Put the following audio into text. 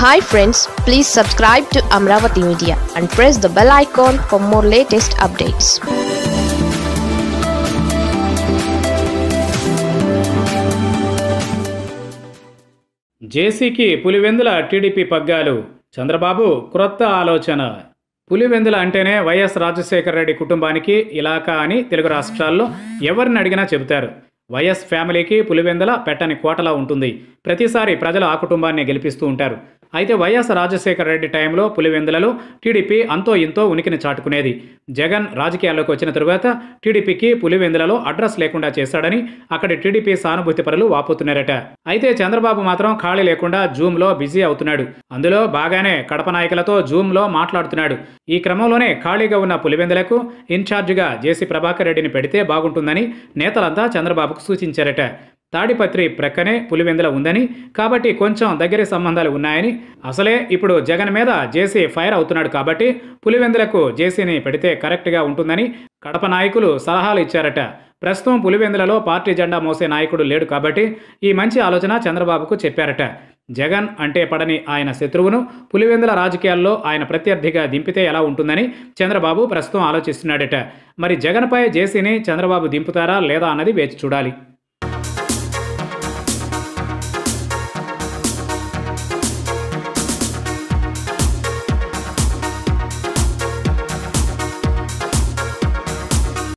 hi friends please subscribe to Amaravati media and press the bell icon for more latest updates జేసీకి Pulivendula TDP పగ్గాలు చంద్రబాబు క్రొత్త ఆలోచన పులివెందుల అంటేనే YS Rajasekhara Reddy కుటుంబానికి ఇలాకా అని తెలుగు రాష్ట్రాల్లో ఎవరిని అడిగినా చెబుతారు వైఎస్ ఫ్యామిలీకి పులివెందుల పెట్టని కోటలా ఉంటుంది ప్రతిసారి ప్రజలు ఆ కుటుంబాన్ని గెలిపిస్తూ ఉంటారు అయితే వైఎస్ రాజశేఖర రెడ్డి టైంలో పులివెందులలో టీడీపీ అంతో ఇంతో ఉనికిని చాటుకునేది జగన్ రాజకీయాల్లోకి వచ్చిన తరువాత టీడీపీకి పులివెందులలో అడ్రస్ లేకుండా చేశాడని అక్కడి టీడీపీ సానుభూతి పరులు వాపోతున్నారట అయితే చంద్రబాబు మాత్రం ఖాళీ లేకుండా జూమ్లో బిజీ అవుతున్నాడు అందులో బాగానే కడప నాయకులతో జూమ్లో మాట్లాడుతున్నాడు ఈ క్రమంలోనే ఖాళీగా ఉన్న పులివెందులకు ఇన్ఛార్జిగా జేసీ ప్రభాకర్ రెడ్డిని పెడితే బాగుంటుందని నేతలంతా చంద్రబాబుకు సూచించారట తాడిపత్రి ప్రక్కనే పులివెందుల ఉందని కాబట్టి కొంచెం దగ్గరి సంబంధాలు ఉన్నాయని అసలే ఇప్పుడు జగన్ మీద జేసీ ఫైర్ అవుతున్నాడు కాబట్టి పులివెందులకు జేసీని పెడితే కరెక్ట్గా ఉంటుందని కడప నాయకులు సలహాలు ఇచ్చారట ప్రస్తుతం పులివెందులలో పార్టీ జెండా మోసే నాయకుడు లేడు కాబట్టి ఈ మంచి ఆలోచన చంద్రబాబుకు చెప్పారట జగన్ అంటే పడని ఆయన శత్రువును పులివెందుల రాజకీయాల్లో ఆయన ప్రత్యర్థిగా దింపితే ఎలా ఉంటుందని చంద్రబాబు ప్రస్తుతం ఆలోచిస్తున్నాడట మరి జగన్పై జేసీని చంద్రబాబు దింపుతారా లేదా అన్నది వేచి చూడాలి